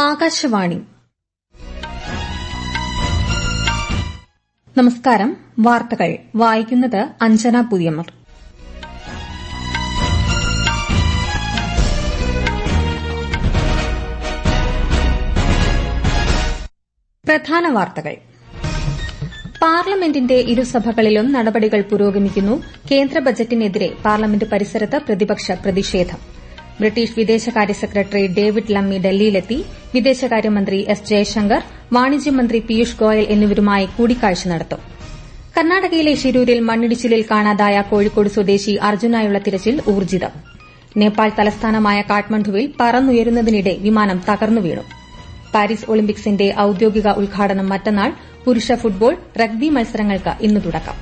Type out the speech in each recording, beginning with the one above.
ആകാശവാണി നമസ്കാരം വാർത്തകൾ വായിക്കുന്നത് അഞ്ജന പുതിയമർ പ്രധാന വാർത്തകൾ പാർലമെന്റിന്റെ ഇരുസഭകളിലും നടപടികൾ പുരോഗമിക്കുന്നു കേന്ദ്ര ബജറ്റിനെതിരെ പാർലമെന്റ് പരിസരത്ത് പ്രതിപക്ഷ പ്രതിഷേധം ബ്രിട്ടീഷ് വിദേശകാര്യ സെക്രട്ടറി ഡേവിഡ് ലമ്മി ഡൽഹിയിലെത്തി വിദേശകാര്യമന്ത്രി എസ് ജയശങ്കർ വാണിജ്യമന്ത്രി പീയൂഷ് ഗോയൽ എന്നിവരുമായി കൂടിക്കാഴ്ച നടത്തും കർണാടകയിലെ ഷിരൂരിൽ മണ്ണിടിച്ചിലിൽ കാണാതായ കോഴിക്കോട് സ്വദേശി അർജുനായുള്ള തിരച്ചിൽ ഊർജ്ജിതം നേപ്പാൾ തലസ്ഥാനമായ കാഠ്മണ്ഡുവിൽ പറന്നുയരുന്നതിനിടെ വിമാനം തകർന്നു വീണു പാരീസ് ഒളിമ്പിക്സിന്റെ ഔദ്യോഗിക ഉദ്ഘാടനം മറ്റന്നാൾ പുരുഷ ഫുട്ബോൾ റഗ്ബി മത്സരങ്ങൾക്ക് ഇന്ന് തുടക്കം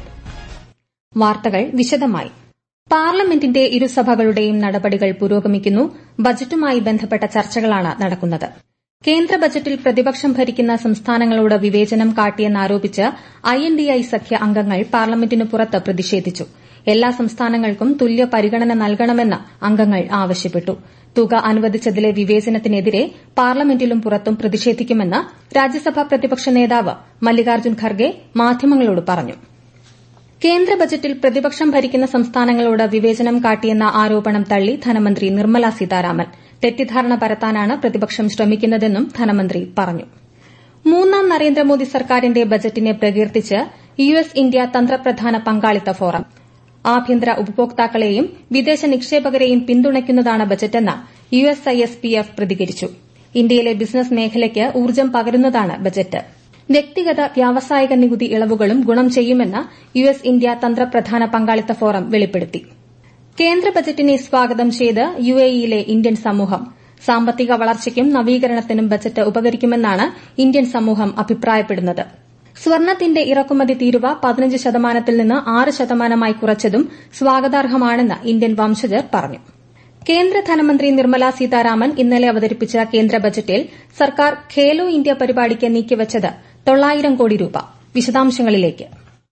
വാർത്തകൾ വിശദമായി പാർലമെന്റിന്റെ ഇരുസഭകളുടെയും നടപടികൾ പുരോഗമിക്കുന്നു ബജറ്റുമായി ബന്ധപ്പെട്ട ചർച്ചകളാണ് നടക്കുന്നത് കേന്ദ്ര ബജറ്റിൽ പ്രതിപക്ഷം ഭരിക്കുന്ന സംസ്ഥാനങ്ങളോട് വിവേചനം കാട്ടിയെന്നാരോപിച്ച് ഐഎൻഡിഐ സഖ്യ അംഗങ്ങൾ പാർലമെന്റിന് പുറത്ത് പ്രതിഷേധിച്ചു എല്ലാ സംസ്ഥാനങ്ങൾക്കും തുല്യ പരിഗണന നൽകണമെന്ന് അംഗങ്ങൾ ആവശ്യപ്പെട്ടു തുക അനുവദിച്ചതിലെ വിവേചനത്തിനെതിരെ പാർലമെന്റിലും പുറത്തും പ്രതിഷേധിക്കുമെന്ന് രാജ്യസഭാ പ്രതിപക്ഷ നേതാവ് മല്ലികാർജ്ജുൻ ഖർഗെ മാധ്യമങ്ങളോട് പറഞ്ഞു കേന്ദ്ര ബജറ്റിൽ പ്രതിപക്ഷം ഭരിക്കുന്ന സംസ്ഥാനങ്ങളോട് വിവേചനം കാട്ടിയെന്ന ആരോപണം തള്ളി ധനമന്ത്രി നിർമ്മല സീതാരാമൻ തെറ്റിദ്ധാരണ പരത്താനാണ് പ്രതിപക്ഷം ശ്രമിക്കുന്നതെന്നും ധനമന്ത്രി പറഞ്ഞു മൂന്നാം നരേന്ദ്രമോദി സർക്കാരിന്റെ ബജറ്റിനെ പ്രകീർത്തിച്ച് യു എസ് ഇന്ത്യ തന്ത്രപ്രധാന പങ്കാളിത്ത ഫോറം ആഭ്യന്തര ഉപഭോക്താക്കളെയും വിദേശ നിക്ഷേപകരെയും പിന്തുണയ്ക്കുന്നതാണ് ബജറ്റെന്ന് U S I S P F പ്രതികരിച്ചു ഇന്ത്യയിലെ ബിസിനസ് മേഖലയ്ക്ക് ഊർജ്ജം പകരുന്നതാണ് ബജറ്റ് വ്യക്തിഗത വ്യാവസായിക നികുതി ഇളവുകളും ഗുണം ചെയ്യുമെന്ന് യു എസ് ഇന്ത്യ തന്ത്രപ്രധാന പങ്കാളിത്ത ഫോറം വെളിപ്പെടുത്തി കേന്ദ്ര ബജറ്റിനെ സ്വാഗതം ചെയ്ത് യു എ ഇയിലെ ഇന്ത്യൻ സമൂഹം സാമ്പത്തിക വളർച്ചയ്ക്കും നവീകരണത്തിനും ബജറ്റ് ഉപകരിക്കുമെന്നാണ് ഇന്ത്യൻ സമൂഹം അഭിപ്രായപ്പെടുന്നത് സ്വർണത്തിന്റെ ഇറക്കുമതി തീരുവ പതിനഞ്ച് ശതമാനത്തിൽ നിന്ന് ആറ് ശതമാനമായി കുറച്ചതും സ്വാഗതാർഹമാണെന്ന് ഇന്ത്യൻ വംശജർ പറഞ്ഞു കേന്ദ്ര ധനമന്ത്രി നിർമ്മല സീതാരാമൻ ഇന്നലെ അവതരിപ്പിച്ച കേന്ദ്ര ബജറ്റിൽ സർക്കാർ ഖേലോ ഇന്ത്യ പരിപാടിക്ക് നീക്കിവച്ചത് തൊള്ളായിരം കോടി രൂപ വിശദാംശങ്ങളിലേക്ക്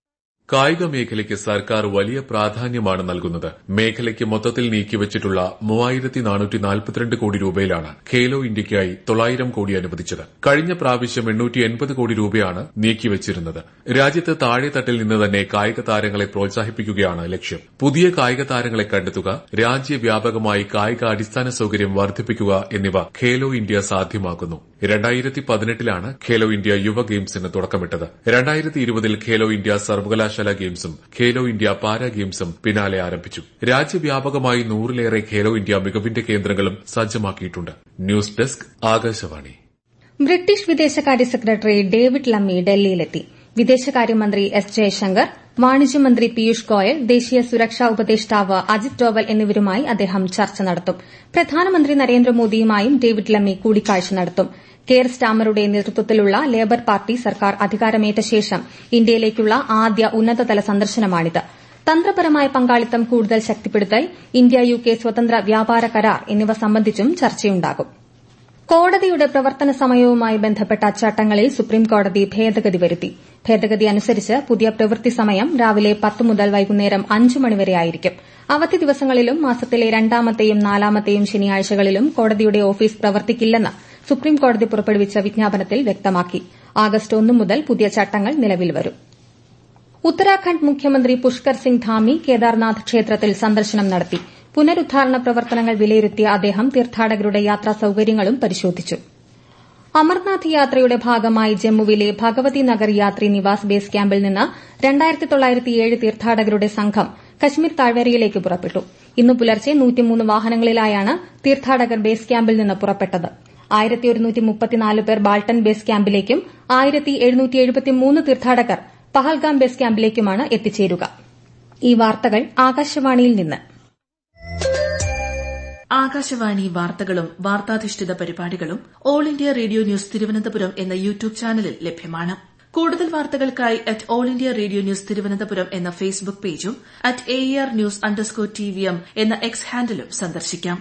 കായിക മേഖലയ്ക്ക് സർക്കാർ വലിയ പ്രാധാന്യമാണ് നൽകുന്നത് മേഖലയ്ക്ക് മൊത്തത്തിൽ നീക്കിവച്ചിട്ടുള്ള മൂവായിരത്തി നാനൂറ്റി നാൽപ്പത്തിരണ്ട് കോടി രൂപയിലാണ് ഖേലോ ഇന്ത്യയ്ക്കായി തൊള്ളായിരം കോടി അനുവദിച്ചത് കഴിഞ്ഞ പ്രാവശ്യം എണ്ണൂറ്റി എൺപത് കോടി രൂപയാണ് നീക്കിവച്ചിരുന്നത് രാജ്യത്ത് താഴെത്തട്ടിൽ നിന്ന് തന്നെ കായിക താരങ്ങളെ പ്രോത്സാഹിപ്പിക്കുകയാണ് ലക്ഷ്യം പുതിയ കായിക താരങ്ങളെ കണ്ടെത്തുക രാജ്യവ്യാപകമായി കായിക അടിസ്ഥാന സൌകര്യം വർദ്ധിപ്പിക്കുക എന്നിവ ഖേലോ ഇന്ത്യ സാധ്യമാക്കുന്നു രണ്ടായിരത്തി പതിനെട്ടിലാണ് ഖേലോ ഇന്ത്യ യുവ ഗെയിംസിന് തുടക്കമിട്ടത് രണ്ടായിരത്തി ഇരുപതിൽ ഖേലോ ഇന്ത്യ സർവകലാശാല ഗെയിംസും ഖേലോ ഇന്ത്യ പാരാ ഗെയിംസും പിന്നാലെ ആരംഭിച്ചു രാജ്യവ്യാപകമായി നൂറിലേറെ ഖേലോ ഇന്ത്യ മികവിന്റെ കേന്ദ്രങ്ങളും സജ്ജമാക്കിയിട്ടുണ്ട് ന്യൂസ് ഡെസ്ക് ആകാശവാണി ബ്രിട്ടീഷ് വിദേശകാര്യ സെക്രട്ടറി ഡേവിഡ് ലമ്മി ഡൽഹിയിലെത്തി വിദേശകാര്യമന്ത്രി എസ് ജയശങ്കർ വാണിജ്യമന്ത്രി പീയൂഷ് ഗോയൽ ദേശീയ സുരക്ഷാ ഉപദേഷ്ടാവ് അജിത് ഡോവൽ എന്നിവരുമായി അദ്ദേഹം ചർച്ച നടത്തും പ്രധാനമന്ത്രി നരേന്ദ്രമോദിയുമായും ഡേവിഡ് ലമ്മി കൂടിക്കാഴ്ച നടത്തും കെയർ സ്റ്റാമറുടെ നേതൃത്വത്തിലുള്ള ലേബർ പാർട്ടി സർക്കാർ അധികാരമേറ്റ ശേഷം ഇന്ത്യയിലേക്കുള്ള ആദ്യ ഉന്നതതല സന്ദർശനമാണിത് തന്ത്രപരമായ പങ്കാളിത്തം കൂടുതൽ ശക്തിപ്പെടുത്തൽ ഇന്ത്യ യു കെ സ്വതന്ത്ര വ്യാപാര കരാർ എന്നിവ സംബന്ധിച്ചും ചർച്ചയുണ്ടാകും കോടതിയുടെ പ്രവർത്തന സമയവുമായി ബന്ധപ്പെട്ട ചട്ടങ്ങളിൽ സുപ്രീംകോടതി ഭേദഗതി വരുത്തി ഭേദഗതി അനുസരിച്ച് പുതിയ പ്രവൃത്തി സമയം രാവിലെ പത്ത് മുതൽ വൈകുന്നേരം അഞ്ച് മണിവരെയായിരിക്കും അവധി ദിവസങ്ങളിലും മാസത്തിലെ രണ്ടാമത്തെയും നാലാമത്തെയും ശനിയാഴ്ചകളിലും കോടതിയുടെ ഓഫീസ് പ്രവർത്തിക്കില്ലെന്ന് സുപ്രീംകോടതി പുറപ്പെടുവിച്ച വിജ്ഞാപനത്തിൽ വ്യക്തമാക്കി ആഗസ്റ്റ് ഒന്ന് മുതൽ പുതിയ ചട്ടങ്ങൾ നിലവിൽ വരും ഉത്തരാഖണ്ഡ് മുഖ്യമന്ത്രി പുഷ്കർ സിംഗ് ധാമി കേദാർനാഥ് ക്ഷേത്രത്തിൽ സന്ദർശനം നടത്തി പുനരുദ്ധാരണ പ്രവർത്തനങ്ങൾ വിലയിരുത്തിയ അദ്ദേഹം തീർത്ഥാടകരുടെ യാത്രാ സൌകര്യങ്ങളും പരിശോധിച്ചു അമർനാഥ് യാത്രയുടെ ഭാഗമായി ജമ്മുവിലെ ഭഗവതി നഗർ യാത്രി നിവാസ് ബേസ് ക്യാമ്പിൽ നിന്ന് രണ്ടായിരത്തി തൊള്ളായിരത്തിയേഴ് തീർത്ഥാടകരുടെ സംഘം കശ്മീർ താഴ്വരയിലേക്ക് പുറപ്പെട്ടു ഇന്ന് പുലർച്ചെ നൂറ്റിമൂന്ന് വാഹനങ്ങളിലായാണ് തീർത്ഥാടകർ ബേസ് ക്യാമ്പിൽ നിന്ന് പുറപ്പെട്ടത് ആയിരത്തി ഒരുന്നൂറ്റി മുപ്പത്തിനാല് പേർ ബാൾട്ടൺ ബേസ് ക്യാമ്പിലേക്കും ആയിരത്തി എഴുന്നൂറ്റി എഴുപത്തിമൂന്ന് തീർത്ഥാടകർ പഹൽഗാം ബേസ് ക്യാമ്പിലേക്കുമാണ് എത്തിച്ചേരുക ഈ വാർത്തകൾ ആകാശവാണിയിൽ നിന്ന് ആകാശവാണി വാർത്തകളും വാർത്താധിഷ്ഠിത പരിപാടികളും all India radio news Thiruvananthapuram എന്ന യൂട്യൂബ് ചാനലിൽ ലഭ്യമാണ് കൂടുതൽ വാർത്തകൾക്കായി at all India radio news Thiruvananthapuram എന്ന ഫേസ്ബുക്ക് പേജും at A R news underscore T V M എന്ന എക്സ് ഹാൻഡിലും സന്ദർശിക്കാം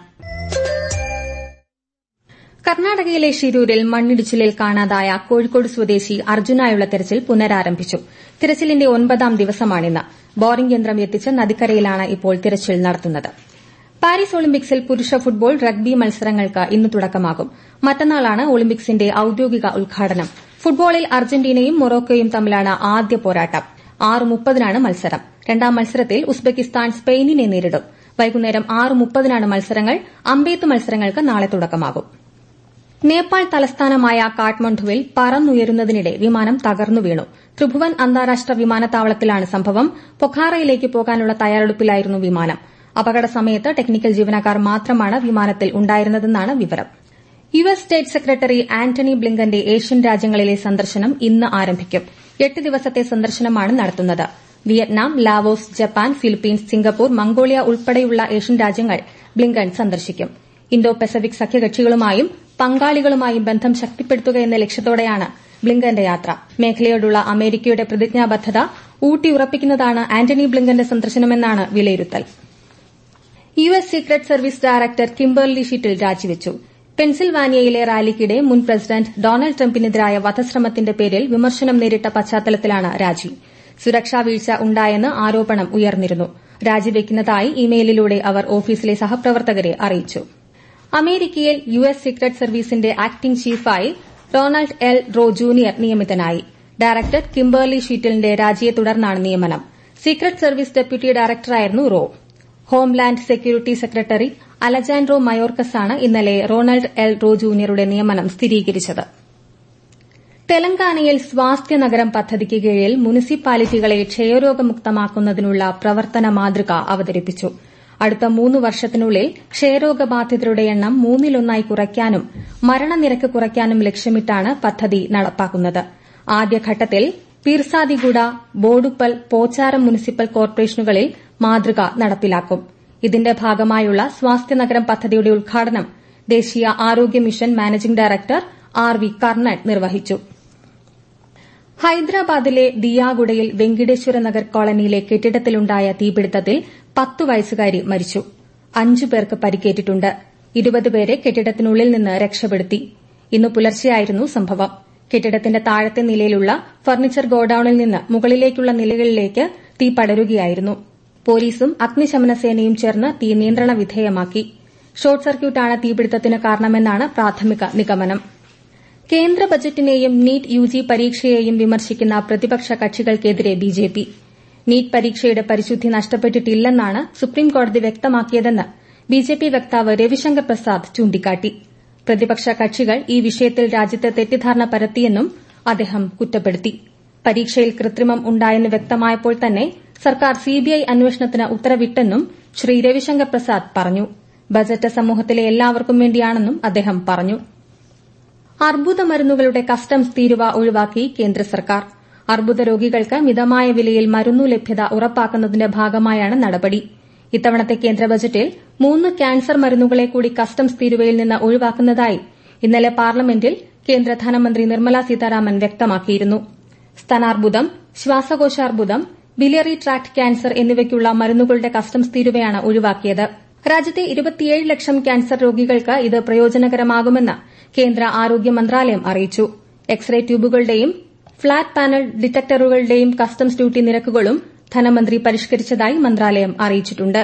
കർണാടകയിലെ ഷിരൂരിൽ മണ്ണിടിച്ചിലിൽ കാണാതായ കോഴിക്കോട് സ്വദേശി അർജുനായുള്ള തെരച്ചിൽ പുനരാരംഭിച്ചു തിരച്ചിലിന്റെ ഒൻപതാം ദിവസമാണിന്ന് ബോറിംഗ് യന്ത്രം എത്തിച്ച് നദിക്കരയിലാണ് ഇപ്പോൾ തിരച്ചിൽ നടത്തുന്നത് പാരീസ് ഒളിമ്പിക്സിൽ പുരുഷ ഫുട്ബോൾ റഗ്ബി മത്സരങ്ങൾക്ക് ഇന്ന് തുടക്കമാകും മറ്റന്നാളാണ് ഒളിമ്പിക്സിന്റെ ഔദ്യോഗിക ഉദ്ഘാടനം ഫുട്ബോളിൽ അർജന്റീനയും മൊറോക്കോയും തമ്മിലാണ് ആദ്യ പോരാട്ടം ആറ് മുപ്പതിനാണ് മത്സരം രണ്ടാം മത്സരത്തിൽ ഉസ്ബെക്കിസ്ഥാൻ സ്പെയിനിനെ നേരിടും വൈകുന്നേരം ആറ് മുപ്പതിനാണ് മത്സരങ്ങൾ അമ്പെയ്ത്ത് മത്സരങ്ങൾക്ക് നാളെ തുടക്കമാകും നേപ്പാൾ തലസ്ഥാനമായ കാഠ്മണ്ഡുവിൽ പറന്നുയരുന്നതിനിടെ വിമാനം തകർന്നു വീണു ത്രിഭുവൻ അന്താരാഷ്ട്ര വിമാനത്താവളത്തിലാണ് സംഭവം പൊഖാറയിലേക്ക് പോകാനുള്ള തയ്യാറെടുപ്പിലായിരുന്നു വിമാനം അപകട സമയത്ത് ടെക്നിക്കൽ ജീവനക്കാർ മാത്രമാണ് വിമാനത്തിൽ ഉണ്ടായിരുന്നതെന്നാണ് വിവരം U S state secretary Antony ബ്ലിങ്കന്റെ ഏഷ്യൻ രാജ്യങ്ങളിലെ സന്ദർശനം ഇന്ന് ആരംഭിക്കും എട്ട് ദിവസത്തെ സന്ദർശനമാണ് നടത്തുന്നത് Vietnam Laos Japan Philippines Singapore Mongolia ഉൾപ്പെടെയുള്ള ഏഷ്യൻ രാജ്യങ്ങൾ ബ്ലിങ്കൻ സന്ദർശിക്കും ഇന്തോ പസഫിക് സഖ്യകക്ഷികളുമായും പങ്കാളികളുമായും ബന്ധം ശക്തിപ്പെടുത്തുക എന്ന ലക്ഷ്യത്തോടെയാണ് ബ്ലിങ്കന്റെ യാത്ര മേഖലയോടുള്ള അമേരിക്കയുടെ പ്രതിജ്ഞാബദ്ധത ഊട്ടിയുറപ്പിക്കുന്നതാണ് ആന്റണി ബ്ലിങ്കന്റെ സന്ദർശനമെന്നാണ് വിലയിരുത്തൽ U S secret service director Kimberly Cheatle രാജിവച്ചു പെൻസിൽവാനിയയിലെ റാലിക്കിടെ മുൻ പ്രസിഡന്റ് ഡൊണാൾഡ് ട്രംപിനെതിരായ വധശ്രമത്തിന്റെ പേരിൽ വിമർശനം നേരിട്ട പശ്ചാത്തലത്തിലാണ് രാജി സുരക്ഷാ വീഴ്ച ഉണ്ടായെന്ന് ആരോപണം ഉയർന്നിരുന്നു രാജിവെക്കുന്നതായി ഇമെയിലിലൂടെ അവർ ഓഫീസിലെ സഹപ്രവർത്തകരെ അറിയിച്ചു അമേരിക്കയിൽ യു എസ് സീക്രട്ട് സർവീസിന്റെ ആക്ടിംഗ് ചീഫായി റൊണാൾഡ് എൽ റോ ജൂനിയർ നിയമിതനായി ഡയറക്ടർ കിംബർലി ഷീറ്റലിന്റെ രാജിയെ തുടർന്നാണ് നിയമനം സീക്രട്ട് സർവീസ് ഡെപ്യൂട്ടി ഡയറക്ടറായിരുന്നു Rowe homeland security secretary Alejandro മയോർക്കസാണ് ഇന്നലെ റൊണാൾഡ് എൽ റോ ജൂനിയറുടെ നിയമനം സ്ഥിരീകരിച്ചത് തെലങ്കാനയിൽ സ്വാസ്ഥ്യ നഗരം പദ്ധതിക്ക് കീഴിൽ മുനിസിപ്പാലിറ്റികളെ ക്ഷയരോഗമുക്തമാക്കുന്നതിനുള്ള പ്രവർത്തന മാതൃക അവതരിപ്പിച്ചു അടുത്ത മൂന്ന് വർഷത്തിനുള്ളിൽ ക്ഷയരോഗബാധിതരുടെ എണ്ണം മൂന്നിലൊന്നായി കുറയ്ക്കാനും മരണനിരക്ക് കുറയ്ക്കാനും ലക്ഷ്യമിട്ടാണ് പദ്ധതി നടപ്പാക്കുന്നത് ആദ്യഘട്ടത്തിൽ പീർസാദിഗുഡ ബോഡുപ്പൽ പോച്ചാരം മുനിസിപ്പൽ കോർപ്പറേഷനുകളിൽ മാതൃക നടപ്പിലാക്കും ഇതിന്റെ ഭാഗമായുള്ള സ്വാസ്ഥ്യ നഗരം പദ്ധതിയുടെ ഉദ്ഘാടനം ദേശീയ ആരോഗ്യ mission managing director R V Karnan നിർവഹിച്ചു ഹൈദരാബാദിലെ ദിയാഗുഡയിൽ വെങ്കിടേശ്വര നഗർ കോളനിയിലെ കെട്ടിടത്തിലുണ്ടായ തീപിടുത്തത്തിൽ പത്തു വയസ്സുകാരി മരിച്ചു അഞ്ചു പേർക്ക് പരിക്കേറ്റിട്ടുണ്ട് ഇരുപത് പേരെ കെട്ടിടത്തിനുള്ളിൽ നിന്ന് രക്ഷപ്പെടുത്തി ഇന്ന് പുലർച്ചെയായിരുന്നു സംഭവം കെട്ടിടത്തിന്റെ താഴത്തെ നിലയിലുള്ള ഫർണിച്ചർ ഗോഡൌണിൽ നിന്ന് മുകളിലേക്കുള്ള നിലകളിലേക്ക് തീ പടരുകയായിരുന്നു പോലീസും അഗ്നിശമന സേനയും ചേർന്ന് തീ നിയന്ത്രണ വിധേയമാക്കി ഷോർട്ട് സർക്യൂട്ടാണ് തീപിടുത്തത്തിന് കാരണമെന്നാണ് പ്രാഥമിക നിഗമനം കേന്ദ്ര ബജറ്റിനെയും നീറ്റ് യുജി പരീക്ഷയെയും വിമർശിക്കുന്ന പ്രതിപക്ഷ കക്ഷികൾക്കെതിരെ ബിജെപി നീറ്റ് പരീക്ഷയുടെ പരിശുദ്ധി നഷ്ടപ്പെട്ടിട്ടില്ലെന്നാണ് സുപ്രീംകോടതി വ്യക്തമാക്കിയതെന്ന് ബിജെപി വക്താവ് രവിശങ്കർ പ്രസാദ് ചൂണ്ടിക്കാട്ടി പ്രതിപക്ഷ കക്ഷികൾ ഈ വിഷയത്തിൽ രാജ്യത്ത് തെറ്റിദ്ധാരണ പരത്തിയെന്നും അദ്ദേഹം കുറ്റപ്പെടുത്തി പരീക്ഷയിൽ കൃത്രിമം ഉണ്ടായെന്ന് വ്യക്തമായപ്പോൾ തന്നെ സർക്കാർ സിബിഐ അന്വേഷണത്തിന് ഉത്തരവിട്ടെന്നും ശ്രീ രവിശങ്കർ പ്രസാദ് പറഞ്ഞു ബജറ്റ് സമൂഹത്തിലെ എല്ലാവർക്കും വേണ്ടിയാണെന്നും അദ്ദേഹം പറഞ്ഞു അർബുദ മരുന്നുകളുടെ കസ്റ്റംസ് തീരുവ ഒഴിവാക്കി കേന്ദ്ര സർക്കാർ അർബുദ രോഗികൾക്ക് മിതമായ വിലയിൽ മരുന്നു ലഭ്യത ഉറപ്പാക്കുന്നതിന്റെ ഭാഗമായാണ് നടപടി ഇത്തവണത്തെ കേന്ദ്ര ബജറ്റിൽ മൂന്ന് ക്യാൻസർ മരുന്നുകളെ കൂടി കസ്റ്റംസ് തീരുവയിൽ നിന്ന് ഒഴിവാക്കുന്നതായി ഇന്നലെ പാർലമെന്റിൽ കേന്ദ്ര ധനമന്ത്രി നിർമ്മല സീതാരാമൻ വ്യക്തമാക്കിയിരുന്നു സ്തനാർബുദം ശ്വാസകോശാർബുദം ബിലിയറി ട്രാക്ട് ക്യാൻസർ എന്നിവയ്ക്കുള്ള മരുന്നുകളുടെ കസ്റ്റംസ് തീരുവയാണ് ഒഴിവാക്കിയത് രാജ്യത്തെ ഇരുപത്തിയേഴ് ലക്ഷം ക്യാൻസർ രോഗികൾക്ക് ഇത് പ്രയോജനകരമാകുമെന്ന് കേന്ദ്ര ആരോഗ്യ മന്ത്രാലയം അറിയിച്ചു എക്സ്റേ ട്യൂബുകളുടെയും ഫ്ളാറ്റ് പാനൽ ഡിറ്റക്ടറുകളുടെയും കസ്റ്റംസ് ഡ്യൂട്ടി നിരക്കുകളും ധനമന്ത്രി പരിഷ്കരിച്ചതായി മന്ത്രാലയം അറിയിച്ചിട്ടുണ്ട്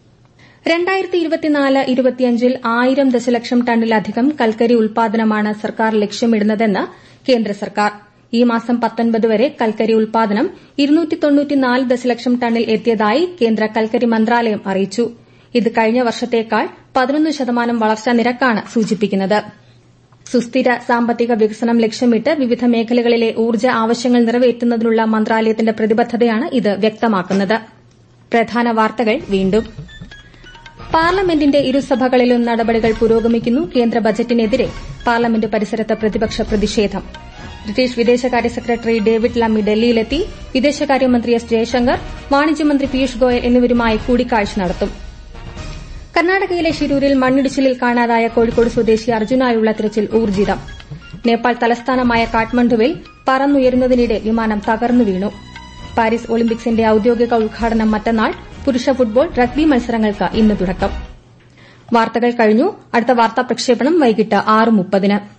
ൽ ആയിരം ദശലക്ഷം ടണ്ണിലധികം കൽക്കരി ഉൽപാദനമാണ് സർക്കാർ ലക്ഷ്യമിടുന്നതെന്ന് കേന്ദ്ര സർക്കാർ ഈ മാസം പത്തൊൻപത് വരെ കൽക്കരി ഉൽപാദനം ദശലക്ഷം ടണ്ണിൽ എത്തിയതായി കേന്ദ്ര കൽക്കരി മന്ത്രാലയം അറിയിച്ചു ഇത് കഴിഞ്ഞ വർഷത്തേക്കാൾ പതിനൊന്ന് ശതമാനം വളർച്ചാ നിരക്കാണ് സൂചിപ്പിക്കുന്നത് സുസ്ഥിര സാമ്പത്തിക വികസനം ലക്ഷ്യമിട്ട് വിവിധ മേഖലകളിലെ ഊർജ്ജ ആവശ്യങ്ങൾ നിറവേറ്റുന്നതിനുള്ള മന്ത്രാലയത്തിന്റെ പ്രതിബദ്ധതയാണ് ഇത് വ്യക്തമാക്കുന്നത് പ്രധാന വാർത്തകൾ വീണ്ടും പാർലമെന്റിന്റെ ഇരുസഭകളിലും നടപടികൾ പുരോഗമിക്കുന്നു കേന്ദ്ര ബജറ്റിനെതിരെ പാർലമെന്റ് പരിസരത്ത് പ്രതിപക്ഷ പ്രതിഷേധം ബ്രിട്ടീഷ് വിദേശകാര്യ സെക്രട്ടറി ഡേവിഡ് ലമ്മി ഡൽഹിയിലെത്തി വിദേശകാര്യമന്ത്രി എസ് ജയശങ്കർ വാണിജ്യമന്ത്രി പീയൂഷ് ഗോയൽ എന്നിവരുമായി കൂടിക്കാഴ്ച നടത്തും കർണാടകയിലെ ഷിരൂരിൽ മണ്ണിടിച്ചിലിൽ കാണാതായ കോഴിക്കോട് സ്വദേശി അർജുനായുള്ള തിരച്ചിൽ ഊർജിതം നേപ്പാൾ തലസ്ഥാനമായ കാഠ്മണ്ഡുവിൽ പറന്നുയരുന്നതിനിടെ വിമാനം തകർന്നു വീണു പാരീസ് ഒളിമ്പിക്സിന്റെ ഔദ്യോഗിക ഉദ്ഘാടനം മറ്റന്നാൾ പുരുഷ ഫുട്ബോൾ റഗ്ബി മത്സരങ്ങൾക്ക് ഇന്ന് തുടക്കം വാർത്തകൾ കഴിഞ്ഞു അടുത്ത വാർത്താ പ്രക്ഷേപണം വൈകിട്ട് ആറ് മുപ്പതിന്